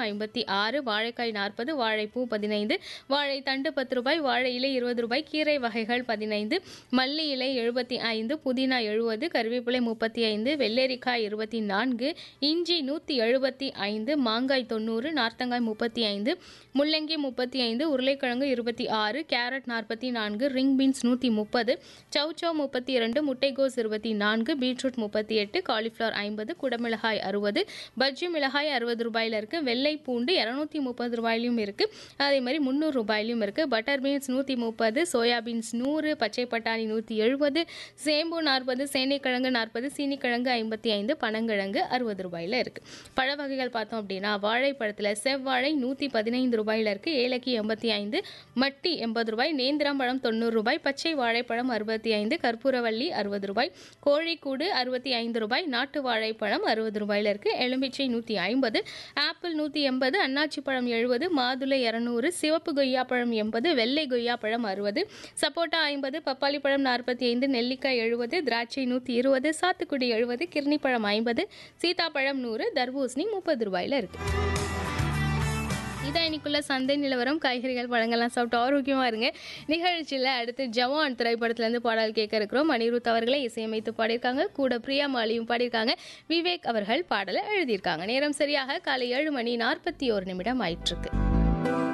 ஐம்பத்தி ஆறு வாழைக்காய் நாற்பது வாழைப்பூ பதினைந்து வாழை தண்டு பத்து ரூபாய் வாழை இலை இருபது ரூபாய் கீரை வகைகள் பதினைந்து மல்லி இலை எழுபத்தி ஐந்து புதினா எழுபது கருவேப்பிலை முப்பத்தி ஐந்து வெள்ளரிக்காய் இருபத்தி நான்கு இஞ்சி நூற்றி எழுபத்தி ஐந்து மாங்காய் தொண்ணூறு நார்த்தங்காய் முப்பத்தி ஐந்து முள்ளங்கி முப்பத்தி ஐந்து உருளைக்கிழங்கு இருபத்தி ஆறு கேரட் நாற்பத்தி நான்கு ரிங் பீன்ஸ் நூற்றி முப்பது சௌச்சௌ முப்பத்தி இரண்டு முட்டைகோஸ் இருபத்தி நான்கு பீட்ரூட் முப்பத்தி எட்டு காலிஃப்ளவர் ஐம்பது குடமிளகாய் அறுபது பஜ்ஜி மிளகாய் அறுபது ரூபாயில் இருக்குது வெள்ளை பூண்டு இரநூத்தி முப்பது ரூபாயிலையும் இருக்குது அதே மாதிரி முந்நூறு ரூபாயிலையும் இருக்குது பட்டர் பீன்ஸ் நூற்றி முப்பது சோயா பீன்ஸ் நூறு பச்சை பட்டாணி நூற்றி எழுபது சேம்பு நாற்பது சேனைக்கிழங்கு நாற்பது சீனிக்கிழங்கு ஐம்பத்தி ஐந்து பனங்கிழங்கு அறுபது ரூபாயில் இருக்குது பழ வகைகள் பார்த்தோம் அப்படின்னா வாழைப்பழத்தில் செவ்வாழை நூற்றி பதினைந்து ரூபாயில் இருக்குது ஏலக்கி எண்பத்தி ஐந்து மட்டி எண்பது ரூபாய் நேந்திரம்பழம் தொண்ணூறு ரூபாய் பச்சை வாழைப்பழம் அறுபத்தி ஐந்து கற்பூரவள்ளி அறுபது ரூபாய் கோழிக்கூடு அறுபத்தி ஐந்து ரூபாய் நாட்டு வாழைப்பழம் அறுபது ரூபாயில் இருக்குது எலுமிச்சை நூற்றி ஐம்பது ஆப்பிள் நூற்றி எண்பது அன்னாச்சி பழம் எழுபது மாதுளை இரநூறு சிவப்பு கொய்யாப்பழம் எண்பது வெள்ளை கொய்யாப்பழம் அறுபது சப்போட்டா ஐம்பது பப்பாளி பழம் நாற்பத்தி ஐந்து நெல்லிக்காய் எழுபது திராட்சை நூற்றி இருபது சாத்துக்குடி எழுபது கிர்னிப்பழம் ஐம்பது சீதாப்பழம் நூறு தர்பூசணி முப்பது ரூபாயில் இருக்குது இதான் இன்னைக்குள்ள சந்தை நிலவரம் காய்கறிகள் பழங்கள்லாம் சாப்பிட்டு ஆரோக்கியமாக இருங்க நிகழ்ச்சியில் அடுத்து ஜவான் திரைப்படத்துலேருந்து பாடல் கேட்க இருக்கிறோம் அனிருத் அவர்களை இசையமைத்து பாடியிருக்காங்க கூட பிரியா மாலியும் பாடியிருக்காங்க விவேக் அவர்கள் பாடலை எழுதியிருக்காங்க நேரம் சரியாக காலை ஏழு மணி நாற்பத்தி ஒரு நிமிடம் ஆயிட்டிருக்கு